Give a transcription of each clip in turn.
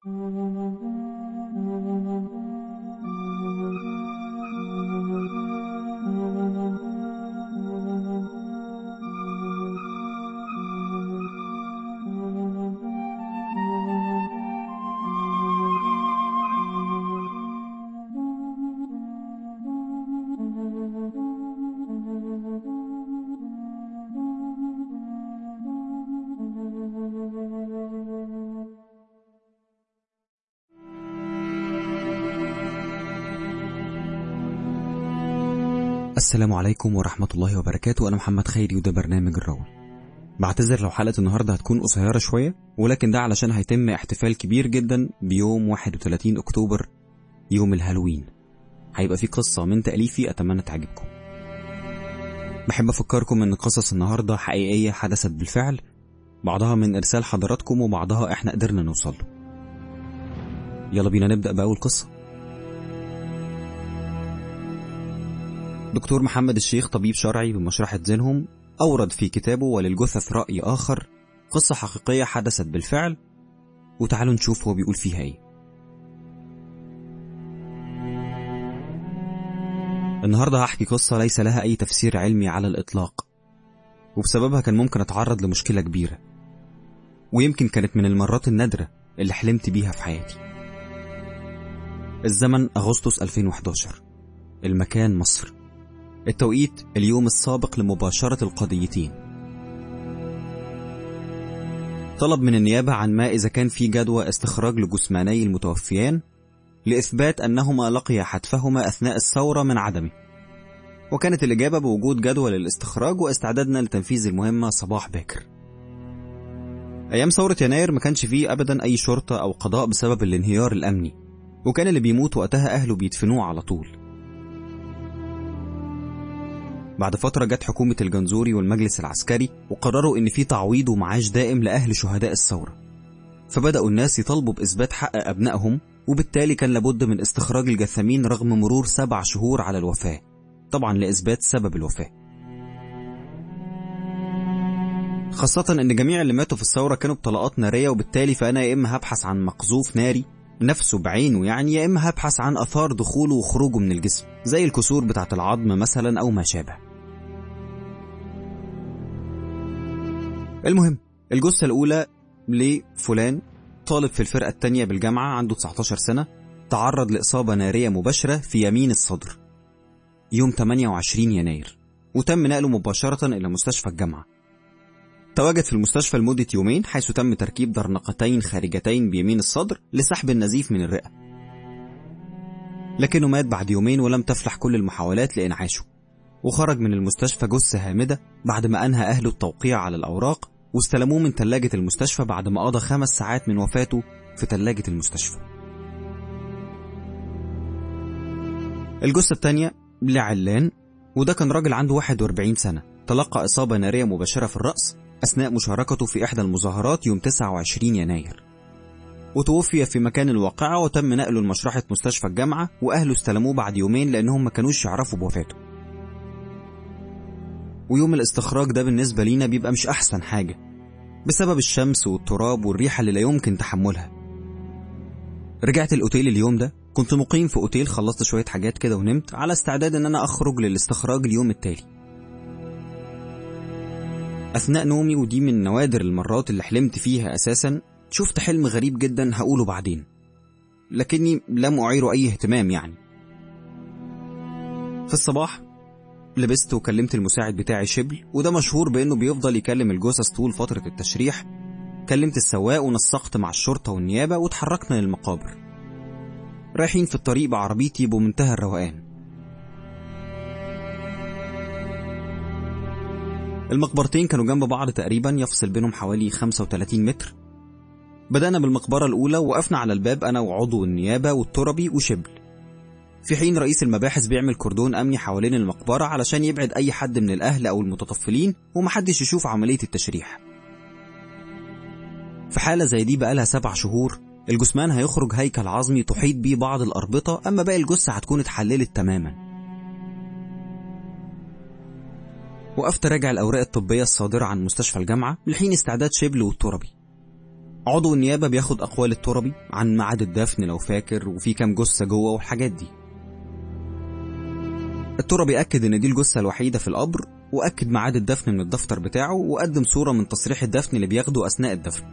السلام عليكم ورحمة الله وبركاته أنا محمد خيري وده برنامج الراوي بعتذر لو حلقة النهاردة هتكون قصيرة شوية ولكن ده علشان هيتم احتفال كبير جدا بيوم 31 أكتوبر يوم الهالوين هيبقى في قصة من تأليفي أتمنى تعجبكم بحب أفكركم إن قصص النهاردة حقيقية حدثت بالفعل بعضها من إرسال حضراتكم وبعضها إحنا قدرنا نوصل له يلا بينا نبدأ بأول قصة دكتور محمد الشيخ طبيب شرعي بمشرحة زينهم أورد في كتابه وللجثث رأي آخر قصة حقيقية حدثت بالفعل وتعالوا نشوف هو بيقول فيها إيه النهاردة هحكي قصة ليس لها أي تفسير علمي على الإطلاق وبسببها كان ممكن أتعرض لمشكلة كبيرة ويمكن كانت من المرات النادرة اللي حلمت بيها في حياتي الزمن أغسطس 2011 المكان مصر التوقيت اليوم السابق لمباشرة القضيتين طلب من النيابة عن ما إذا كان في جدوى استخراج لجثماني المتوفيان لإثبات أنهما لقيا حتفهما أثناء الثورة من عدمه وكانت الإجابة بوجود جدوى للاستخراج واستعدادنا لتنفيذ المهمة صباح باكر أيام ثورة يناير ما كانش فيه أبدا أي شرطة أو قضاء بسبب الانهيار الأمني وكان اللي بيموت وقتها أهله بيدفنوه على طول بعد فترة جت حكومة الجنزوري والمجلس العسكري وقرروا إن في تعويض ومعاش دائم لأهل شهداء الثورة فبدأوا الناس يطالبوا بإثبات حق أبنائهم وبالتالي كان لابد من استخراج الجثامين رغم مرور سبع شهور على الوفاة طبعا لإثبات سبب الوفاة خاصة إن جميع اللي ماتوا في الثورة كانوا بطلقات نارية وبالتالي فأنا يا إما هبحث عن مقذوف ناري نفسه بعينه يعني يا إما هبحث عن أثار دخوله وخروجه من الجسم زي الكسور بتاعة العظم مثلا أو ما شابه المهم الجثة الأولى لفلان طالب في الفرقة التانية بالجامعة عنده 19 سنة تعرض لإصابة نارية مباشرة في يمين الصدر يوم 28 يناير وتم نقله مباشرة إلى مستشفى الجامعة تواجد في المستشفى لمدة يومين حيث تم تركيب درنقتين خارجتين بيمين الصدر لسحب النزيف من الرئة لكنه مات بعد يومين ولم تفلح كل المحاولات لإنعاشه وخرج من المستشفى جثة هامدة بعد ما أنهى أهله التوقيع على الأوراق واستلموه من ثلاجة المستشفى بعد ما قضى خمس ساعات من وفاته في ثلاجة المستشفى الجثة الثانية لعلان وده كان راجل عنده 41 سنة تلقى إصابة نارية مباشرة في الرأس أثناء مشاركته في إحدى المظاهرات يوم 29 يناير وتوفي في مكان الواقعة وتم نقله لمشرحة مستشفى الجامعة وأهله استلموه بعد يومين لأنهم ما كانوش يعرفوا بوفاته ويوم الاستخراج ده بالنسبة لينا بيبقى مش أحسن حاجة بسبب الشمس والتراب والريحة اللي لا يمكن تحملها رجعت الأوتيل اليوم ده كنت مقيم في أوتيل خلصت شوية حاجات كده ونمت على استعداد إن أنا أخرج للاستخراج اليوم التالي أثناء نومي ودي من نوادر المرات اللي حلمت فيها أساسا شفت حلم غريب جدا هقوله بعدين لكني لم أعيره أي اهتمام يعني في الصباح لبست وكلمت المساعد بتاعي شبل وده مشهور بانه بيفضل يكلم الجثث طول فترة التشريح كلمت السواق ونسقت مع الشرطة والنيابة وتحركنا للمقابر رايحين في الطريق بعربيتي بمنتهى الروقان المقبرتين كانوا جنب بعض تقريبا يفصل بينهم حوالي 35 متر بدأنا بالمقبرة الأولى وقفنا على الباب أنا وعضو النيابة والتربي وشبل في حين رئيس المباحث بيعمل كردون أمني حوالين المقبرة علشان يبعد أي حد من الأهل أو المتطفلين ومحدش يشوف عملية التشريح في حالة زي دي بقالها سبع شهور الجثمان هيخرج هيكل عظمي تحيط بيه بعض الأربطة أما باقي الجثة هتكون اتحللت تماما وقفت راجع الأوراق الطبية الصادرة عن مستشفى الجامعة لحين استعداد شبل والتربي عضو النيابة بياخد أقوال التربي عن ميعاد الدفن لو فاكر وفي كام جثة جوه والحاجات دي التربي أكد إن دي الجثة الوحيدة في القبر وأكد ميعاد الدفن من الدفتر بتاعه وقدم صورة من تصريح الدفن اللي بياخده أثناء الدفن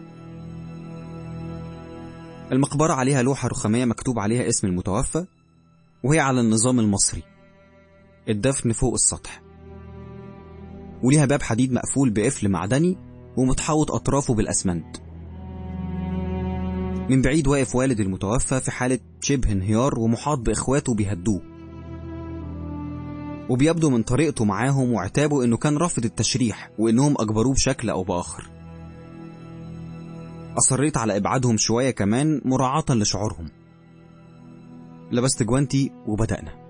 المقبرة عليها لوحة رخامية مكتوب عليها اسم المتوفى وهي على النظام المصري الدفن فوق السطح وليها باب حديد مقفول بقفل معدني ومتحوط أطرافه بالأسمنت من بعيد واقف والد المتوفى في حالة شبه انهيار ومحاط بإخواته بيهدوه وبيبدو من طريقته معاهم وعتابه إنه كان رافض التشريح وإنهم أجبروه بشكل أو بآخر أصريت على إبعادهم شوية كمان مراعاة لشعورهم لبست جوانتي وبدأنا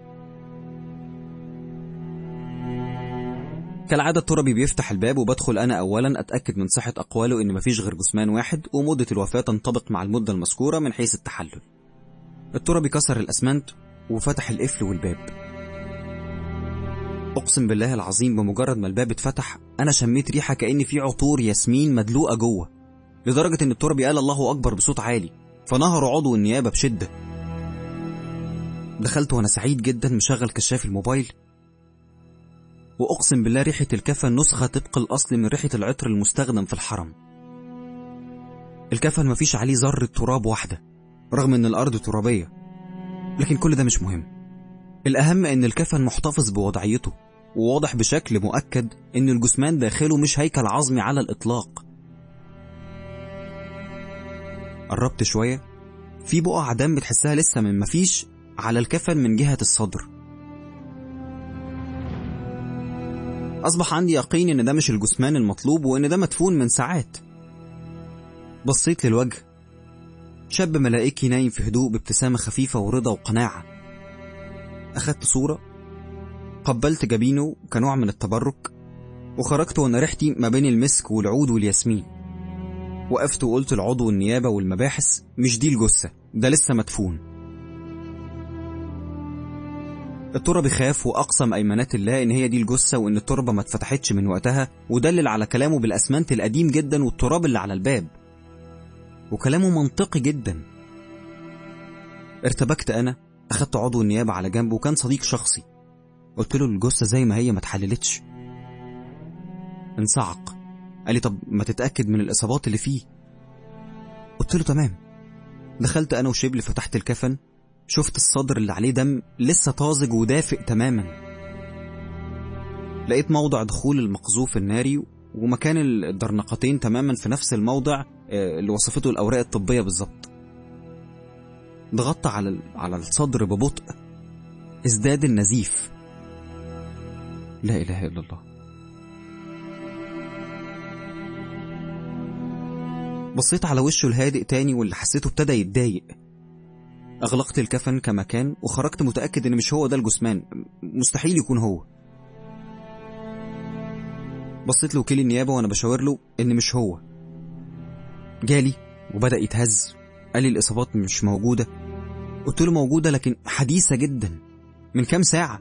كالعادة التربي بيفتح الباب وبدخل أنا أولا أتأكد من صحة أقواله إن مفيش غير جثمان واحد ومدة الوفاة تنطبق مع المدة المذكورة من حيث التحلل التربي كسر الأسمنت وفتح القفل والباب أقسم بالله العظيم بمجرد ما الباب اتفتح أنا شميت ريحة كأن في عطور ياسمين مدلوقة جوه لدرجة إن التربي قال الله أكبر بصوت عالي فنهر عضو النيابة بشدة دخلت وأنا سعيد جدا مشغل كشاف الموبايل وأقسم بالله ريحة الكفن نسخة طبق الأصل من ريحة العطر المستخدم في الحرم الكفن مفيش عليه ذرة تراب واحدة رغم إن الأرض ترابية لكن كل ده مش مهم الأهم إن الكفن محتفظ بوضعيته وواضح بشكل مؤكد إن الجثمان داخله مش هيكل عظمي على الإطلاق قربت شوية في بقع دم بتحسها لسه من مفيش على الكفن من جهة الصدر أصبح عندي يقين إن ده مش الجثمان المطلوب وإن ده مدفون من ساعات بصيت للوجه شاب ملائكي نايم في هدوء بابتسامة خفيفة ورضا وقناعة أخدت صورة قبلت جبينه كنوع من التبرك وخرجت وأنا ريحتي ما بين المسك والعود والياسمين وقفت وقلت لعضو النيابة والمباحث مش دي الجثة ده لسه مدفون التربي خاف وأقسم أيمانات الله إن هي دي الجثة وإن التربة ما اتفتحتش من وقتها ودلل على كلامه بالأسمنت القديم جدا والتراب اللي على الباب وكلامه منطقي جدا ارتبكت أنا أخدت عضو النيابة على جنب وكان صديق شخصي قلت له الجثة زي ما هي ما اتحللتش انصعق قال لي طب ما تتأكد من الإصابات اللي فيه قلت له تمام دخلت أنا وشبل فتحت الكفن شفت الصدر اللي عليه دم لسه طازج ودافئ تماما لقيت موضع دخول المقذوف الناري ومكان الدرنقتين تماما في نفس الموضع اللي وصفته الأوراق الطبية بالظبط ضغطت على على الصدر ببطء ازداد النزيف لا إله إلا الله بصيت على وشه الهادئ تاني واللي حسيته ابتدى يتضايق أغلقت الكفن كما كان وخرجت متأكد إن مش هو ده الجثمان مستحيل يكون هو بصيت لوكيل النيابة وأنا بشاور له إن مش هو جالي وبدأ يتهز قال لي الإصابات مش موجودة قلت له موجودة لكن حديثة جدا من كام ساعة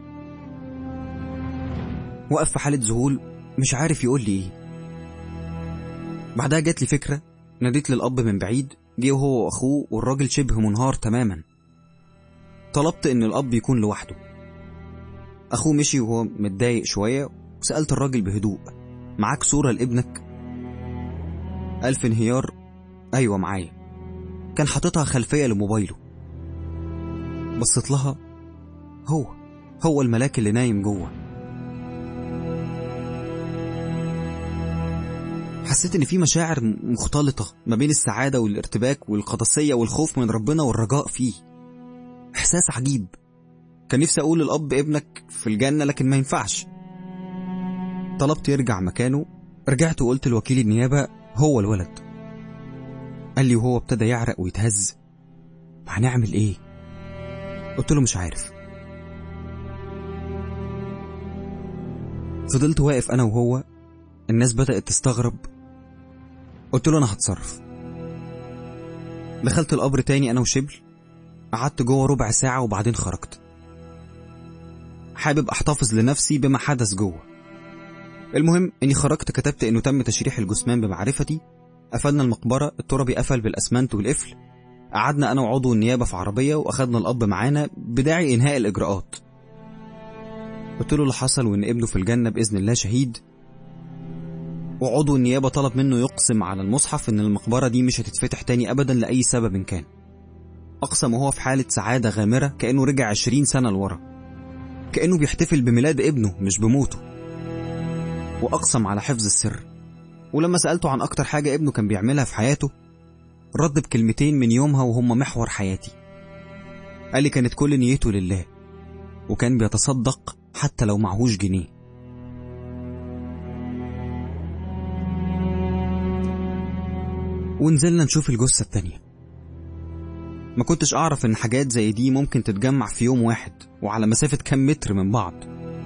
وقف في حالة ذهول مش عارف يقول لي إيه بعدها جات لي فكرة ناديت للأب من بعيد جه هو وأخوه والراجل شبه منهار تماما طلبت إن الأب يكون لوحده أخوه مشي وهو متضايق شوية وسألت الراجل بهدوء معاك صورة لابنك؟ قال في انهيار أيوة معايا كان حاططها خلفية لموبايله بصيت لها هو هو الملاك اللي نايم جوه حسيت ان في مشاعر مختلطة ما بين السعادة والارتباك والقدسية والخوف من ربنا والرجاء فيه احساس عجيب كان نفسي اقول للاب ابنك في الجنة لكن ما ينفعش طلبت يرجع مكانه رجعت وقلت لوكيل النيابة هو الولد قال لي وهو ابتدى يعرق ويتهز هنعمل ايه قلت له مش عارف فضلت واقف انا وهو الناس بدأت تستغرب قلت له انا هتصرف دخلت القبر تاني انا وشبل قعدت جوه ربع ساعة وبعدين خرجت حابب احتفظ لنفسي بما حدث جوه المهم اني خرجت كتبت انه تم تشريح الجثمان بمعرفتي قفلنا المقبرة التربي قفل بالأسمنت والقفل قعدنا أنا وعضو النيابة في عربية وأخدنا الأب معانا بداعي إنهاء الإجراءات قلت له اللي حصل وإن ابنه في الجنة بإذن الله شهيد وعضو النيابة طلب منه يقسم على المصحف إن المقبرة دي مش هتتفتح تاني أبدا لأي سبب كان أقسم وهو في حالة سعادة غامرة كأنه رجع عشرين سنة لورا كأنه بيحتفل بميلاد ابنه مش بموته وأقسم على حفظ السر ولما سألته عن أكتر حاجة ابنه كان بيعملها في حياته رد بكلمتين من يومها وهم محور حياتي قال لي كانت كل نيته لله وكان بيتصدق حتى لو معهوش جنيه ونزلنا نشوف الجثة التانية ما كنتش أعرف إن حاجات زي دي ممكن تتجمع في يوم واحد وعلى مسافة كام متر من بعض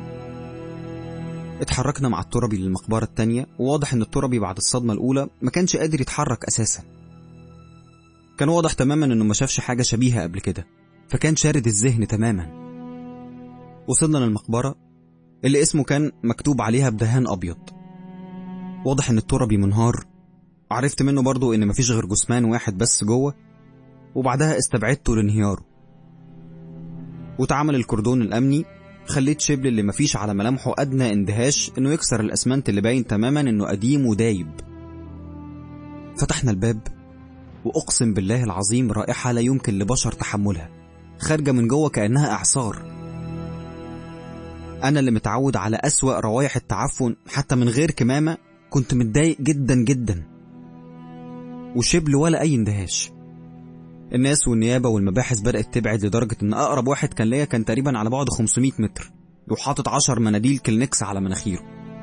اتحركنا مع التربي للمقبرة التانية وواضح إن التربي بعد الصدمة الأولى ما كانش قادر يتحرك أساسا كان واضح تماما إنه ما شافش حاجة شبيهة قبل كده فكان شارد الذهن تماما وصلنا للمقبرة اللي اسمه كان مكتوب عليها بدهان أبيض واضح إن التربي منهار عرفت منه برضو إن مفيش غير جثمان واحد بس جوه وبعدها استبعدته لانهياره واتعمل الكردون الأمني خليت شبل اللي مفيش على ملامحه أدنى اندهاش إنه يكسر الأسمنت اللي باين تماما إنه قديم ودايب فتحنا الباب وأقسم بالله العظيم رائحة لا يمكن لبشر تحملها خارجة من جوه كأنها إعصار أنا اللي متعود على أسوأ روايح التعفن حتى من غير كمامة كنت متضايق جدا جدا وشبل ولا أي اندهاش الناس والنيابة والمباحث بدأت تبعد لدرجة إن أقرب واحد كان ليا كان تقريبا على بعد 500 متر وحاطط عشر مناديل كلينكس على مناخيره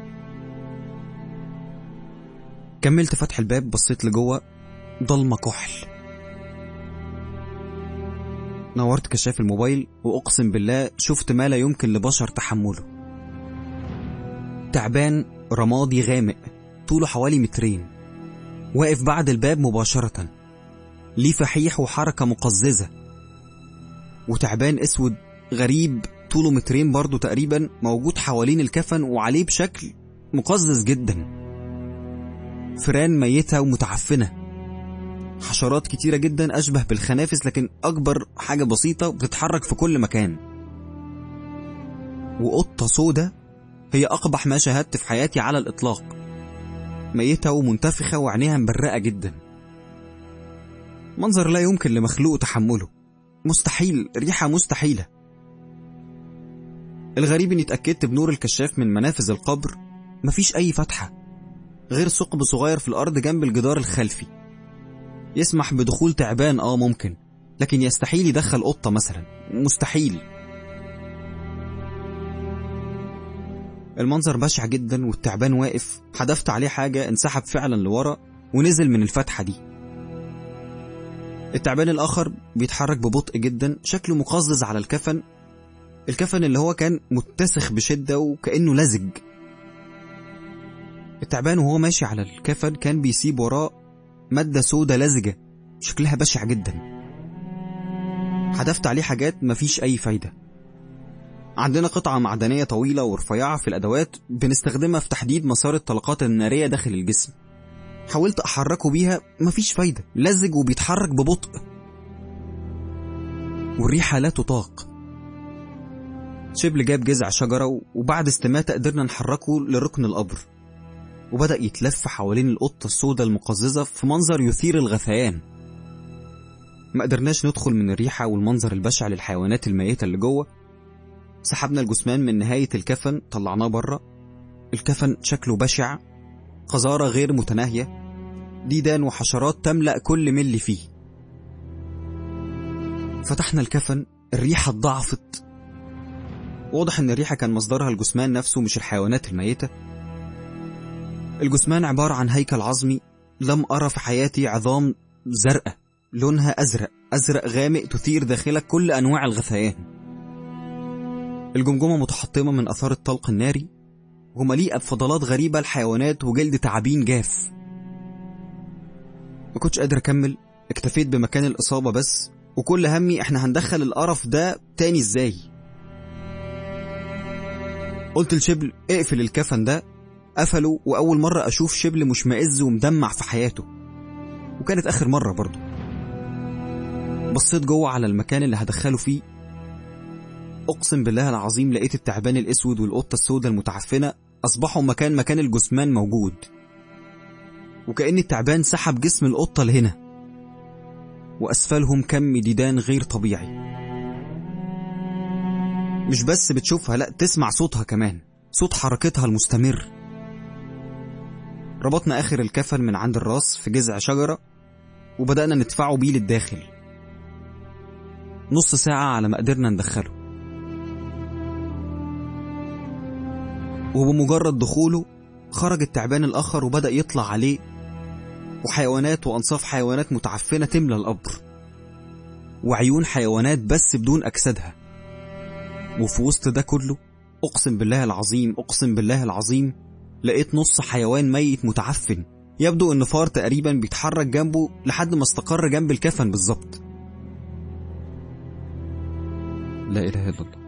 كملت فتح الباب بصيت لجوه ضلمة كحل نورت كشاف الموبايل وأقسم بالله شفت ما لا يمكن لبشر تحمله تعبان رمادي غامق طوله حوالي مترين واقف بعد الباب مباشرة ليه فحيح وحركة مقززة وتعبان اسود غريب طوله مترين برضه تقريبا موجود حوالين الكفن وعليه بشكل مقزز جدا فران ميتة ومتعفنة حشرات كتيرة جدا أشبه بالخنافس لكن أكبر حاجة بسيطة بتتحرك في كل مكان وقطة سودة هي أقبح ما شاهدت في حياتي على الإطلاق ميتة ومنتفخة وعينيها مبرقة جدا منظر لا يمكن لمخلوق تحمله مستحيل ريحة مستحيلة الغريب اني اتأكدت بنور الكشاف من منافذ القبر مفيش أي فتحة غير ثقب صغير في الأرض جنب الجدار الخلفي يسمح بدخول تعبان اه ممكن لكن يستحيل يدخل قطة مثلا مستحيل المنظر بشع جدا والتعبان واقف حدفت عليه حاجة انسحب فعلا لورا ونزل من الفتحة دي التعبان الآخر بيتحرك ببطء جدا شكله مقزز على الكفن الكفن اللي هو كان متسخ بشدة وكأنه لزج التعبان وهو ماشي على الكفن كان بيسيب وراه مادة سودة لزجة شكلها بشع جدا حدفت عليه حاجات مفيش أي فايدة عندنا قطعة معدنية طويلة ورفيعة في الأدوات بنستخدمها في تحديد مسار الطلقات النارية داخل الجسم حاولت أحركه بيها مفيش فايدة لزج وبيتحرك ببطء والريحة لا تطاق شبل جاب جذع شجرة وبعد استماتة قدرنا نحركه لركن القبر وبدأ يتلف حوالين القطة السوداء المقززة في منظر يثير الغثيان ما قدرناش ندخل من الريحة والمنظر البشع للحيوانات الميتة اللي جوه سحبنا الجثمان من نهاية الكفن طلعناه بره الكفن شكله بشع قذارة غير متناهية ديدان وحشرات تملأ كل ملي فيه فتحنا الكفن الريحة اتضاعفت واضح ان الريحة كان مصدرها الجثمان نفسه مش الحيوانات الميتة الجثمان عبارة عن هيكل عظمي لم أرى في حياتي عظام زرقاء لونها أزرق أزرق غامق تثير داخلك كل أنواع الغثيان الجمجمة متحطمة من أثار الطلق الناري ومليئة بفضلات غريبة لحيوانات وجلد تعابين جاف ما كنتش قادر أكمل اكتفيت بمكان الإصابة بس وكل همي احنا هندخل القرف ده تاني ازاي قلت لشبل اقفل الكفن ده قفله وأول مرة أشوف شبل مشمئز ومدمع في حياته وكانت آخر مرة برضه بصيت جوه على المكان اللي هدخله فيه أقسم بالله العظيم لقيت التعبان الأسود والقطة السوداء المتعفنة أصبحوا مكان مكان الجثمان موجود وكأن التعبان سحب جسم القطة لهنا وأسفلهم كم ديدان غير طبيعي مش بس بتشوفها لا تسمع صوتها كمان صوت حركتها المستمر ربطنا آخر الكفن من عند الراس في جذع شجرة وبدأنا ندفعه بيه للداخل نص ساعة على ما قدرنا ندخله وبمجرد دخوله خرج التعبان الآخر وبدأ يطلع عليه وحيوانات وأنصاف حيوانات متعفنة تملى القبر وعيون حيوانات بس بدون أجسادها وفي وسط ده كله أقسم بالله العظيم أقسم بالله العظيم لقيت نص حيوان ميت متعفن يبدو إن فار تقريبا بيتحرك جنبه لحد ما استقر جنب الكفن بالظبط لا إله إلا الله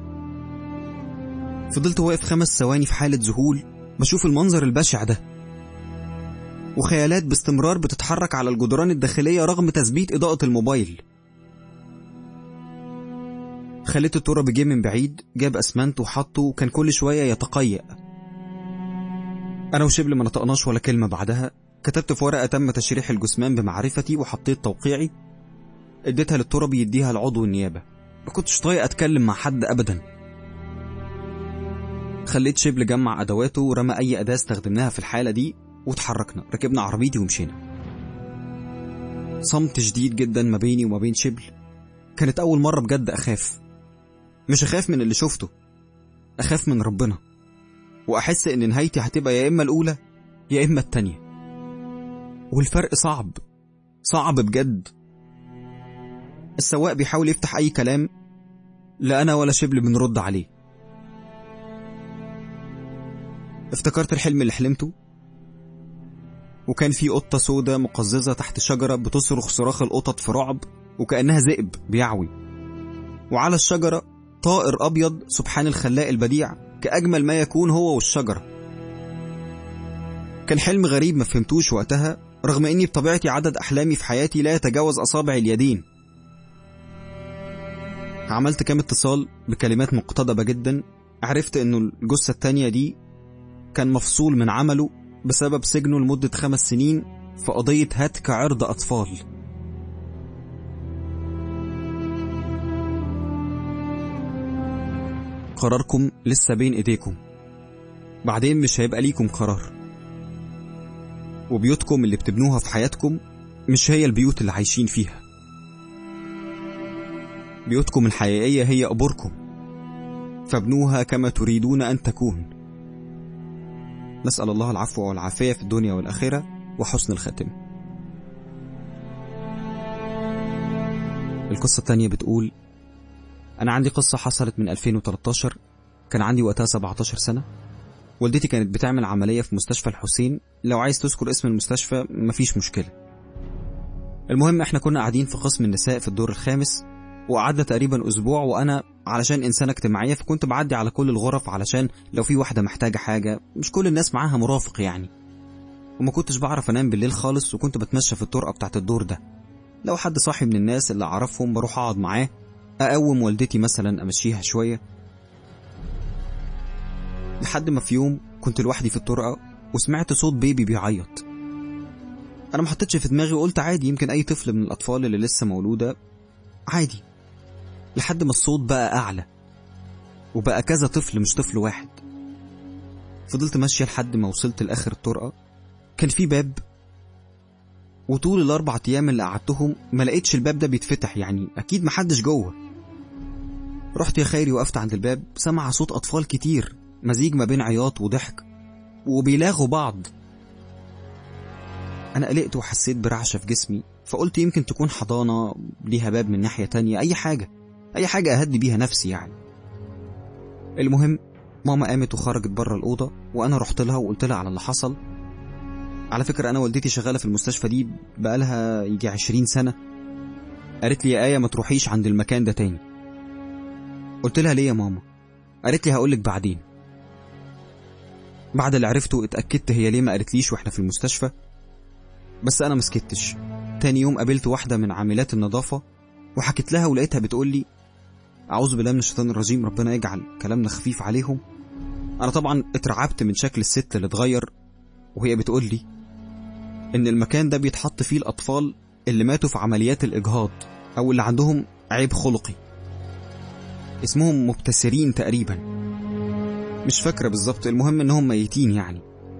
فضلت واقف خمس ثواني في حالة ذهول بشوف المنظر البشع ده وخيالات باستمرار بتتحرك على الجدران الداخلية رغم تثبيت إضاءة الموبايل خليت التراب جه من بعيد جاب اسمنت وحطه وكان كل شويه يتقيأ انا وشبل ما نطقناش ولا كلمه بعدها كتبت في ورقه تم تشريح الجثمان بمعرفتي وحطيت توقيعي اديتها للتراب يديها لعضو النيابه ما كنتش طايق اتكلم مع حد ابدا خليت شبل جمع ادواته ورمى اي اداه استخدمناها في الحاله دي وتحركنا ركبنا عربيتي ومشينا صمت شديد جدا ما بيني وما بين شبل كانت اول مره بجد اخاف مش أخاف من اللي شفته أخاف من ربنا وأحس إن نهايتي هتبقى يا إما الأولى يا إما التانية والفرق صعب صعب بجد السواق بيحاول يفتح أي كلام لا أنا ولا شبل بنرد عليه افتكرت الحلم اللي حلمته وكان في قطة سودة مقززة تحت شجرة بتصرخ صراخ القطط في رعب وكأنها ذئب بيعوي وعلى الشجرة طائر أبيض سبحان الخلاق البديع كأجمل ما يكون هو والشجرة كان حلم غريب ما فهمتوش وقتها رغم إني بطبيعتي عدد أحلامي في حياتي لا يتجاوز أصابع اليدين عملت كام اتصال بكلمات مقتضبة جدا عرفت إنه الجثة التانية دي كان مفصول من عمله بسبب سجنه لمدة خمس سنين في قضية هتك عرض أطفال قراركم لسه بين ايديكم بعدين مش هيبقى ليكم قرار وبيوتكم اللي بتبنوها في حياتكم مش هي البيوت اللي عايشين فيها بيوتكم الحقيقية هي قبوركم فابنوها كما تريدون أن تكون نسأل الله العفو والعافية في الدنيا والآخرة وحسن الخاتمة القصة التانية بتقول أنا عندي قصة حصلت من 2013 كان عندي وقتها 17 سنة والدتي كانت بتعمل عملية في مستشفى الحسين لو عايز تذكر اسم المستشفى مفيش مشكلة المهم احنا كنا قاعدين في قسم النساء في الدور الخامس وقعدنا تقريبا اسبوع وانا علشان انسانه اجتماعيه فكنت بعدي على كل الغرف علشان لو في واحده محتاجه حاجه مش كل الناس معاها مرافق يعني وما كنتش بعرف انام بالليل خالص وكنت بتمشى في الطرقه بتاعت الدور ده لو حد صاحي من الناس اللي اعرفهم بروح اقعد معاه اقوم والدتي مثلا امشيها شويه لحد ما في يوم كنت لوحدي في الطرقه وسمعت صوت بيبي بيعيط انا ما حطيتش في دماغي وقلت عادي يمكن اي طفل من الاطفال اللي لسه مولوده عادي لحد ما الصوت بقى اعلى وبقى كذا طفل مش طفل واحد فضلت ماشيه لحد ما وصلت لاخر الطرقه كان في باب وطول الاربع ايام اللي قعدتهم ما لقيتش الباب ده بيتفتح يعني اكيد محدش جوه رحت يا خيري وقفت عند الباب سمع صوت اطفال كتير مزيج ما بين عياط وضحك وبيلاغوا بعض انا قلقت وحسيت برعشه في جسمي فقلت يمكن تكون حضانه ليها باب من ناحيه تانية اي حاجه اي حاجه اهدي بيها نفسي يعني المهم ماما قامت وخرجت بره الاوضه وانا رحت لها وقلت لها على اللي حصل على فكره انا والدتي شغاله في المستشفى دي بقالها يجي عشرين سنه قالت لي يا ايه ما تروحيش عند المكان ده تاني قلت لها ليه يا ماما قالت لي هقولك بعدين بعد اللي عرفته اتاكدت هي ليه ما قالتليش واحنا في المستشفى بس أنا مسكتش تاني يوم قابلت واحدة من عاملات النظافة وحكيت لها ولقيتها بتقول لي أعوذ بالله من الشيطان الرجيم ربنا يجعل كلامنا خفيف عليهم أنا طبعا اترعبت من شكل الست اللي اتغير وهي بتقول لي إن المكان ده بيتحط فيه الأطفال اللي ماتوا في عمليات الإجهاض أو اللي عندهم عيب خلقي اسمهم مبتسرين تقريبا مش فاكرة بالظبط المهم إنهم ميتين يعني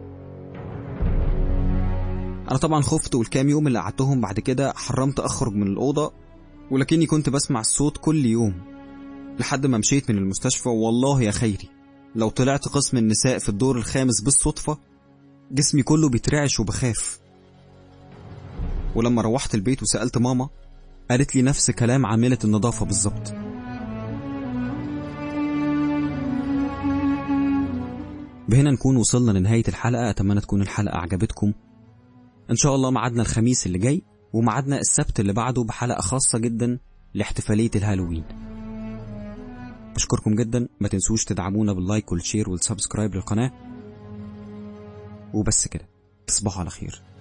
أنا طبعا خفت والكام يوم اللي قعدتهم بعد كده حرمت أخرج من الأوضة ولكني كنت بسمع الصوت كل يوم لحد ما مشيت من المستشفى والله يا خيري لو طلعت قسم النساء في الدور الخامس بالصدفة جسمي كله بيترعش وبخاف ولما روحت البيت وسألت ماما قالت لي نفس كلام عاملة النظافة بالظبط بهنا نكون وصلنا لنهاية الحلقة أتمنى تكون الحلقة عجبتكم إن شاء الله ميعادنا الخميس اللي جاي وميعادنا السبت اللي بعده بحلقة خاصة جدا لاحتفالية الهالوين بشكركم جدا ما تنسوش تدعمونا باللايك والشير والسبسكرايب للقناة وبس كده تصبحوا على خير